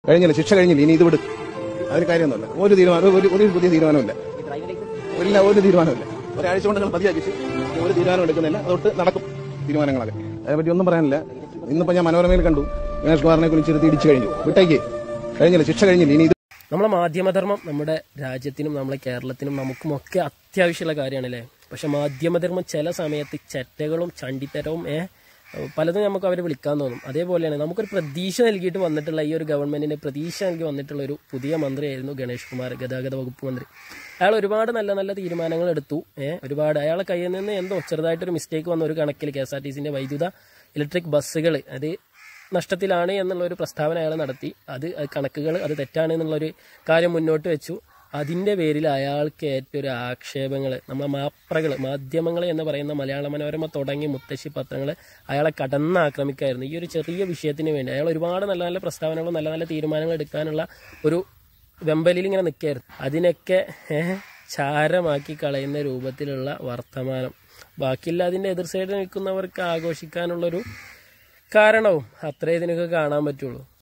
കഴിഞ്ഞില്ല ശിക്ഷ കഴിഞ്ഞില്ല ഇനി ഇത് വിട് അതിന് കാര്യമൊന്നുമില്ല ഒരു തീരുമാനം ഒരു ഒരു പുതിയ തീരുമാനമില്ല ഇല്ല ഒരു തീരുമാനമില്ല ഒരാഴ്ച കൊണ്ട് നിങ്ങൾ മതിയാക്കി ഇനി ഒരു തീരുമാനം എടുക്കുന്നില്ല അതൊട്ട് നടക്കും തീരുമാനങ്ങളൊക്കെ അതിനെപ്പറ്റി ഒന്നും പറയാനില്ല ഇന്നിപ്പോ ഞാൻ മനോരമയിൽ കണ്ടു ഗണേഷ് കുമാറിനെ കുറിച്ച് ഇരുത്തി ഇടിച്ചു കഴിഞ്ഞു വിട്ടേക്ക് കഴിഞ്ഞില്ല ശിക്ഷ കഴിഞ്ഞില്ല ഇനി ഇത് നമ്മളെ മാധ്യമധർമ്മം നമ്മുടെ രാജ്യത്തിനും നമ്മളെ കേരളത്തിനും നമുക്കുമൊക്കെ അത്യാവശ്യമുള്ള കാര്യമാണ് അല്ലേ പക്ഷെ മാധ്യമധർമ്മം ചില സമയത്ത് ചെറ്റകളും ചണ്ടിത്തരവും ഏ പലതും നമുക്ക് അവരെ വിളിക്കാൻ തോന്നും അതേപോലെയാണ് നമുക്കൊരു പ്രതീക്ഷ നൽകിയിട്ട് വന്നിട്ടുള്ള ഈ ഒരു ഗവൺമെന്റിന്റെ പ്രതീക്ഷ നൽകി വന്നിട്ടുള്ള ഒരു പുതിയ മന്ത്രിയായിരുന്നു ഗണേഷ് കുമാർ ഗതാഗത വകുപ്പ് മന്ത്രി അയാൾ ഒരുപാട് നല്ല നല്ല തീരുമാനങ്ങൾ എടുത്തു ഏഹ് ഒരുപാട് അയാളെ കയ്യിൽ നിന്ന് എന്തോ ചെറുതായിട്ടൊരു മിസ്റ്റേക്ക് വന്ന ഒരു കണക്കിൽ കെ എസ് ആർ ടി സിന്റെ വൈദ്യുത ഇലക്ട്രിക് ബസ്സുകൾ അത് നഷ്ടത്തിലാണ് എന്നുള്ള ഒരു പ്രസ്താവന അയാൾ നടത്തി അത് കണക്കുകൾ അത് തെറ്റാണ് എന്നുള്ളൊരു കാര്യം മുന്നോട്ട് വെച്ചു അതിന്റെ പേരിൽ അയാൾക്ക് ഏറ്റവും ഒരു ആക്ഷേപങ്ങൾ നമ്മളെ മാപ്രകൾ മാധ്യമങ്ങൾ എന്ന് പറയുന്ന മലയാള മനോരമ തുടങ്ങി മുത്തശ്ശി പത്രങ്ങൾ അയാളെ കടന്നാക്രമിക്കായിരുന്നു ഈ ഒരു ചെറിയ വിഷയത്തിന് വേണ്ടി അയാൾ ഒരുപാട് നല്ല നല്ല പ്രസ്താവനകളും നല്ല നല്ല തീരുമാനങ്ങൾ എടുക്കാനുള്ള ഒരു വെമ്പലിൽ ഇങ്ങനെ നിൽക്കായിരുന്നു അതിനൊക്കെ ഏഹ്, ചാരമാക്കി കളയുന്ന രൂപത്തിലുള്ള വർത്തമാനം ബാക്കിയുള്ള അതിന്റെ എതിർ സൈഡിൽ നിൽക്കുന്നവർക്ക് ആഘോഷിക്കാനുള്ളൊരു കാരണവും അത്രേ ഇതിനൊക്കെ കാണാൻ പറ്റുള്ളൂ